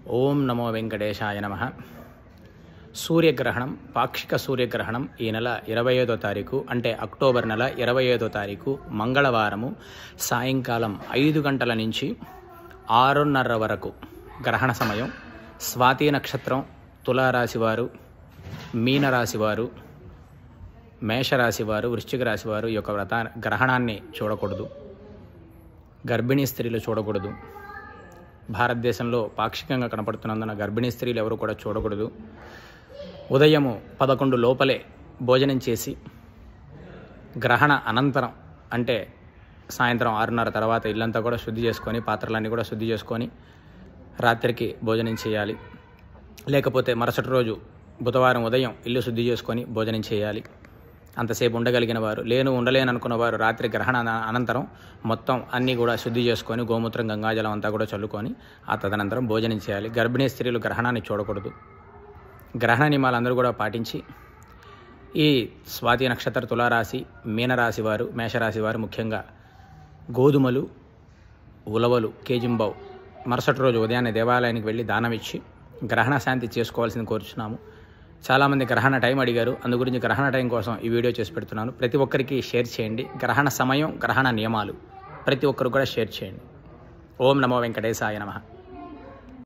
ఓం నమో వెంకటేశాయ నమ సూర్యగ్రహణం పాక్షిక సూర్యగ్రహణం ఈ నెల ఇరవై ఐదో తారీఖు అంటే అక్టోబర్ నెల ఇరవై ఐదో తారీఖు మంగళవారము సాయంకాలం ఐదు గంటల నుంచి ఆరున్నర వరకు గ్రహణ సమయం స్వాతి నక్షత్రం తులారాశి వారు మీనరాశి వారు మేషరాశి వారు వృశ్చిక రాశి వారు ఈ యొక్క వ్రత గ్రహణాన్ని చూడకూడదు గర్భిణీ స్త్రీలు చూడకూడదు భారతదేశంలో పాక్షికంగా కనపడుతున్నందున గర్భిణీ స్త్రీలు ఎవరు కూడా చూడకూడదు ఉదయము పదకొండు లోపలే భోజనం చేసి గ్రహణ అనంతరం అంటే సాయంత్రం ఆరున్నర తర్వాత ఇల్లంతా కూడా శుద్ధి చేసుకొని పాత్రలన్నీ కూడా శుద్ధి చేసుకొని రాత్రికి భోజనం చేయాలి లేకపోతే మరుసటి రోజు బుధవారం ఉదయం ఇల్లు శుద్ధి చేసుకొని భోజనం చేయాలి అంతసేపు ఉండగలిగిన వారు లేను ఉండలేను అనుకున్న వారు రాత్రి గ్రహణ అన- అనంతరం మొత్తం అన్నీ కూడా శుద్ధి చేసుకొని గోమూత్రం గంగాజలం అంతా కూడా చల్లుకొని ఆ తదనంతరం భోజనం చేయాలి గర్భిణీ స్త్రీలు గ్రహణాన్ని చూడకూడదు గ్రహణ నియమాలు అందరూ కూడా పాటించి ఈ స్వాతి నక్షత్ర తులారాశి మీనరాశి వారు మేషరాశి వారు ముఖ్యంగా గోధుమలు ఉలవలు కేజింబావు మరుసటి రోజు ఉదయాన్నే దేవాలయానికి వెళ్ళి దానం ఇచ్చి గ్రహణ శాంతి చేసుకోవాల్సింది కోరుచున్నాము చాలామంది గ్రహణ టైం అడిగారు అందు గురించి గ్రహణ టైం కోసం ఈ వీడియో చేసి పెడుతున్నాను ప్రతి ఒక్కరికి షేర్ చేయండి గ్రహణ సమయం గ్రహణ నియమాలు ప్రతి ఒక్కరు కూడా షేర్ చేయండి ఓం నమో వెంకటేశాయ నమః